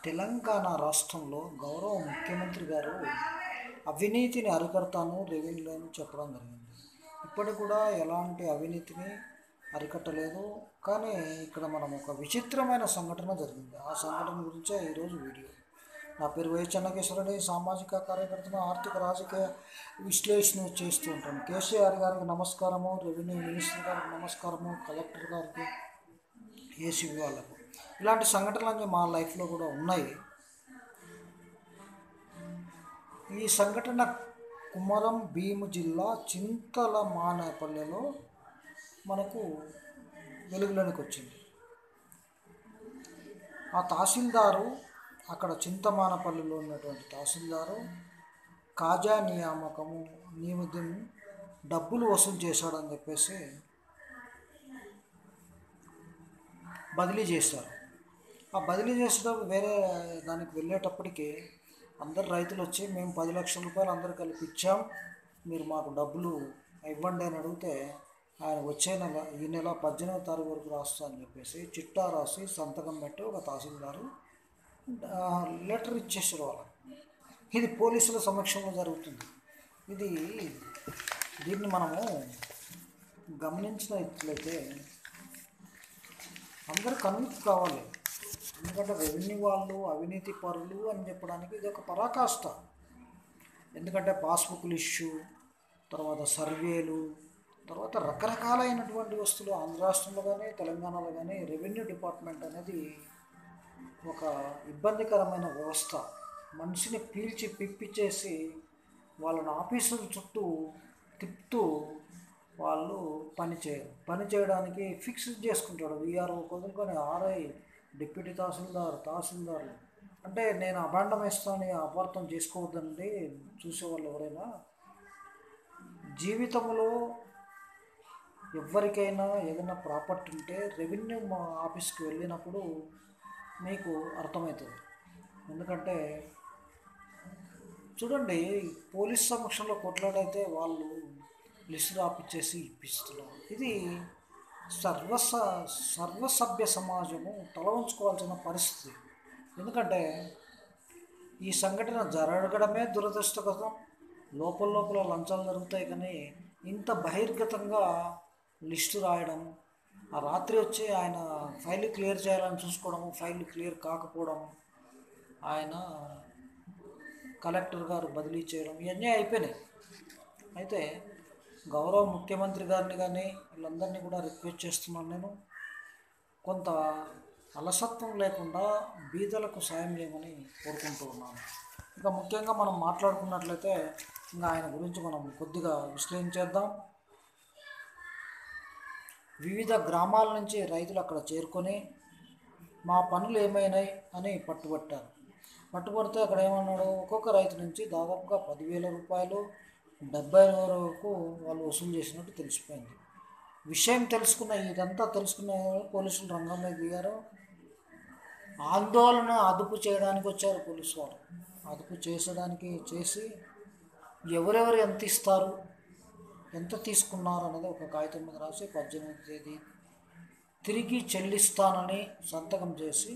తెలంగాణ రాష్ట్రంలో గౌరవ ముఖ్యమంత్రి గారు అవినీతిని అరికడతాను రెవెన్యూని చెప్పడం జరిగింది ఇప్పటికి కూడా ఎలాంటి అవినీతిని అరికట్టలేదు కానీ ఇక్కడ మనం ఒక విచిత్రమైన సంఘటన జరిగింది ఆ సంఘటన గురించే ఈరోజు వీడియో నా పేరు వై చెన్నకేశ్వరని సామాజిక కార్యకర్తను ఆర్థిక రాజకీయ విశ్లేషణ చేస్తూ ఉంటాను కేసీఆర్ గారికి నమస్కారము రెవెన్యూ మినిస్టర్ గారికి నమస్కారము కలెక్టర్ గారికి ఏసీబీ వాళ్ళకు ఇలాంటి సంఘటనలు మా లైఫ్లో కూడా ఉన్నాయి ఈ సంఘటన కుమరం భీము జిల్లా చింతల మానేపల్లెలో మనకు వెలుగులోనికి వచ్చింది ఆ తహసీల్దారు అక్కడ చింతమానపల్లిలో ఉన్నటువంటి తహసీల్దారు కాజా నియామకము నియమితం డబ్బులు వసూలు చేశాడని చెప్పేసి బదిలీ చేస్తారు ఆ బదిలీ చేసేటప్పుడు వేరే దానికి వెళ్ళేటప్పటికి అందరు రైతులు వచ్చి మేము పది లక్షల రూపాయలు అందరు కలిపి ఇచ్చాం మీరు మాకు డబ్బులు ఇవ్వండి అని అడిగితే ఆయన వచ్చే నెల ఈ నెల పద్దెనిమిదో తారీఖు వరకు రాస్తా అని చెప్పేసి చిట్టా రాసి సంతకం పెట్టి ఒక తహసీల్దారు ఆ, లెటర్ ఇచ్చేసారు వాళ్ళకి ఇది పోలీసుల సమక్షంలో జరుగుతుంది ఇది దీన్ని మనము గమనించినట్లయితే అందరూ కన్విన్స్ కావాలి ఎందుకంటే రెవెన్యూ వాళ్ళు అవినీతి పరులు అని చెప్పడానికి ఇది ఒక పరాకాష్ట ఎందుకంటే పాస్బుక్లు ఇష్యూ తర్వాత సర్వేలు తర్వాత రకరకాలైనటువంటి వస్తువులు ఆంధ్ర రాష్ట్రంలో కానీ తెలంగాణలో కానీ రెవెన్యూ డిపార్ట్మెంట్ అనేది ఒక ఇబ్బందికరమైన వ్యవస్థ మనిషిని పీల్చి పిప్పిచేసి వాళ్ళని ఆఫీసుల చుట్టూ తిప్పుతూ వాళ్ళు పని చేయరు పని చేయడానికి ఫిక్స్ చేసుకుంటాడు వీఆర్ఓ కుదురుకొని ఆర్ఐ డిప్యూటీ తహసీల్దార్ తహసీల్దార్లు అంటే నేను అభాండం ఇస్తానని అపార్థం చేసుకోవద్దండి చూసేవాళ్ళు ఎవరైనా జీవితంలో ఎవరికైనా ఏదైనా ప్రాపర్టీ ఉంటే రెవెన్యూ మా ఆఫీస్కి వెళ్ళినప్పుడు మీకు అర్థమవుతుంది ఎందుకంటే చూడండి పోలీస్ సమక్షంలో కొట్లాడైతే వాళ్ళు లిస్ట్ రాపిచ్చేసి ఇప్పిస్తున్నారు ఇది సర్వస సర్వసభ్య సమాజము తల ఉంచుకోవాల్సిన పరిస్థితి ఎందుకంటే ఈ సంఘటన జరగడమే దురదృష్టకరం లోపల లోపల లంచాలు జరుగుతాయి కానీ ఇంత బహిర్గతంగా లిస్టు రాయడం ఆ రాత్రి వచ్చి ఆయన ఫైల్ క్లియర్ చేయాలని చూసుకోవడము ఫైల్ క్లియర్ కాకపోవడం ఆయన కలెక్టర్ గారు బదిలీ చేయడం ఇవన్నీ అయిపోయినాయి అయితే గౌరవ ముఖ్యమంత్రి గారిని కానీ వీళ్ళందరినీ కూడా రిక్వెస్ట్ చేస్తున్నాను నేను కొంత అలసత్వం లేకుండా బీదలకు సాయం చేయమని కోరుకుంటూ ఉన్నాను ఇంకా ముఖ్యంగా మనం మాట్లాడుకున్నట్లయితే ఇంకా ఆయన గురించి మనం కొద్దిగా విశ్లేషించేద్దాం వివిధ గ్రామాల నుంచి రైతులు అక్కడ చేరుకొని మా పనులు ఏమైనాయి అని పట్టుబట్టారు పట్టుబడితే అక్కడ ఏమన్నాడు ఒక్కొక్క రైతు నుంచి దాదాపుగా పదివేల రూపాయలు డెబ్బై వరకు వాళ్ళు వసూలు చేసినట్టు తెలిసిపోయింది విషయం తెలుసుకున్న ఇదంతా తెలుసుకున్న పోలీసులు రంగంలో దిగారు ఆందోళన అదుపు చేయడానికి వచ్చారు పోలీసు వారు అదుపు చేసడానికి చేసి ఎవరెవరు ఎంత ఇస్తారు ఎంత తీసుకున్నారు అనేది ఒక కాగితం మీద రాసి పద్దెనిమిది తేదీ తిరిగి చెల్లిస్తానని సంతకం చేసి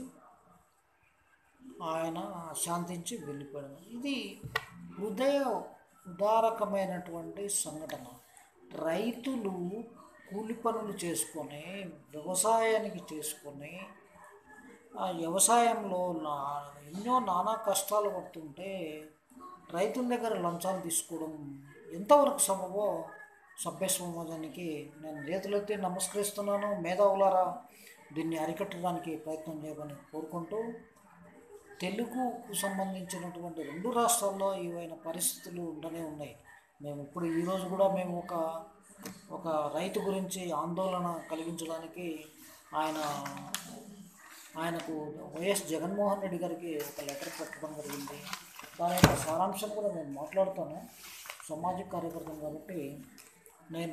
ఆయన శాంతించి వెళ్ళిపోయాడు ఇది హృదయ ఉదారకమైనటువంటి సంఘటన రైతులు కూలి పనులు చేసుకొని వ్యవసాయానికి చేసుకొని ఆ వ్యవసాయంలో నా ఎన్నో నానా కష్టాలు పడుతుంటే రైతుల దగ్గర లంచాలు తీసుకోవడం ఎంతవరకు సబబో సభ్య సమాజానికి నేను చేతులెత్తి నమస్కరిస్తున్నాను మేధావులారా దీన్ని అరికట్టడానికి ప్రయత్నం చేయమని కోరుకుంటూ తెలుగుకు సంబంధించినటువంటి రెండు రాష్ట్రాల్లో ఏవైనా పరిస్థితులు ఉండనే ఉన్నాయి మేము ఇప్పుడు ఈరోజు కూడా మేము ఒక ఒక రైతు గురించి ఆందోళన కలిగించడానికి ఆయన ఆయనకు వైఎస్ జగన్మోహన్ రెడ్డి గారికి ఒక లెటర్ పెట్టడం జరిగింది దాని యొక్క సారాంశం కూడా నేను మాట్లాడుతాను సామాజిక కార్యకర్తను కాబట్టి నేను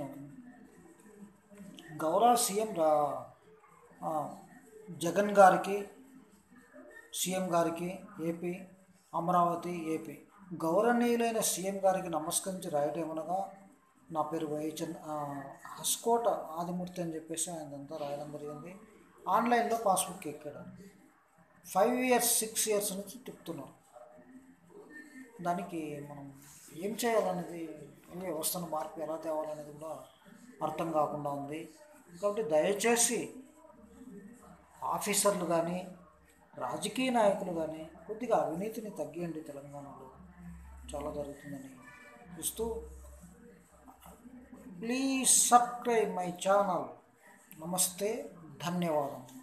గౌరవ సీఎం రా ఆ, జగన్ గారికి సీఎం గారికి ఏపీ అమరావతి ఏపీ గౌరవనీయులైన సీఎం గారికి నమస్కరించి రాయటం ఏమనగా నా పేరు వైచన్ హస్కోట ఆదిమూర్తి అని చెప్పేసి ఆయనంతా రాయడం జరిగింది ఆన్లైన్లో పాస్బుక్ ఎక్కాడు ఫైవ్ ఇయర్స్ సిక్స్ ఇయర్స్ నుంచి తిప్పుతున్నారు దానికి మనం ఏం చేయాలనేది ఈ వ్యవస్థను మార్పు ఎలా తేవాలనేది కూడా అర్థం కాకుండా ఉంది కాబట్టి దయచేసి ఆఫీసర్లు కానీ రాజకీయ నాయకులు కానీ కొద్దిగా అవినీతిని తగ్గియండి తెలంగాణలో చాలా జరుగుతుందని చూస్తూ ప్లీజ్ సబ్స్క్రైబ్ మై ఛానల్ నమస్తే ధన్యవాదం